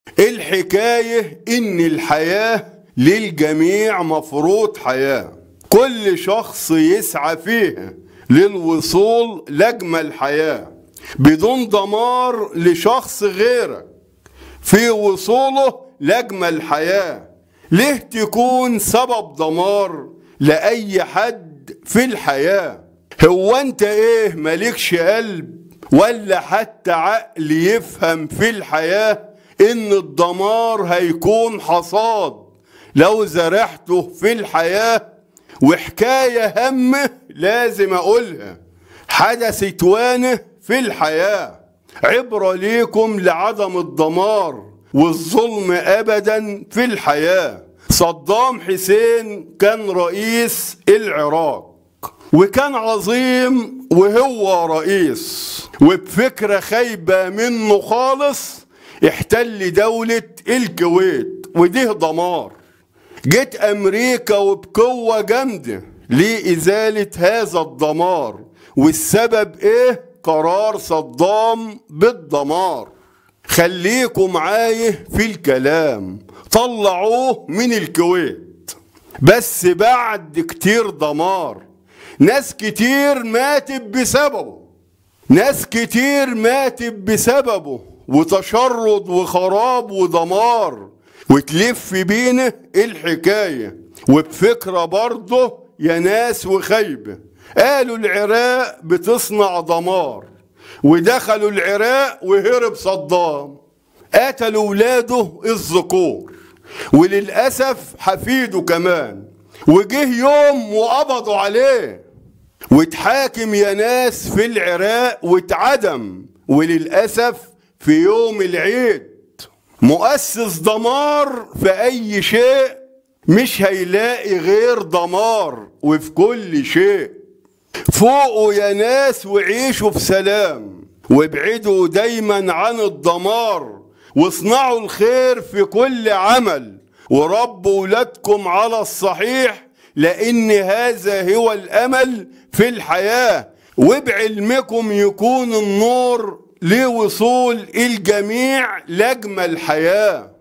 الحكاية إن الحياة للجميع مفروض حياة كل شخص يسعى فيها للوصول لأجمل حياة بدون دمار لشخص غيرك في وصوله لأجمل حياة ليه تكون سبب دمار لأي حد في الحياة هو أنت إيه مالكش قلب ولا حتى عقل يفهم في الحياة إن الدمار هيكون حصاد لو زرعته في الحياة وحكاية همه لازم أقولها حدثت وانه في الحياة عبرة ليكم لعدم الدمار والظلم أبدا في الحياة صدام حسين كان رئيس العراق وكان عظيم وهو رئيس وبفكرة خايبة منه خالص احتل دولة الكويت وده دمار جت أمريكا وبقوة جامدة لإزالة هذا الدمار والسبب إيه؟ قرار صدام بالدمار خليكم معايا في الكلام طلعوه من الكويت بس بعد كتير دمار ناس كتير ماتت بسببه ناس كتير ماتت بسببه وتشرد وخراب ودمار وتلف بينا الحكاية وبفكرة برضه يا ناس وخيبة قالوا العراق بتصنع دمار ودخلوا العراق وهرب صدام قتلوا ولاده الذكور وللأسف حفيده كمان وجه يوم وقبضوا عليه واتحاكم يا ناس في العراق واتعدم وللأسف في يوم العيد مؤسس دمار في أي شيء مش هيلاقي غير دمار وفي كل شيء فوقوا يا ناس وعيشوا في سلام وابعدوا دايما عن الدمار واصنعوا الخير في كل عمل وربوا ولادكم على الصحيح لأن هذا هو الأمل في الحياة وبعلمكم يكون النور لوصول الجميع لأجمل حياه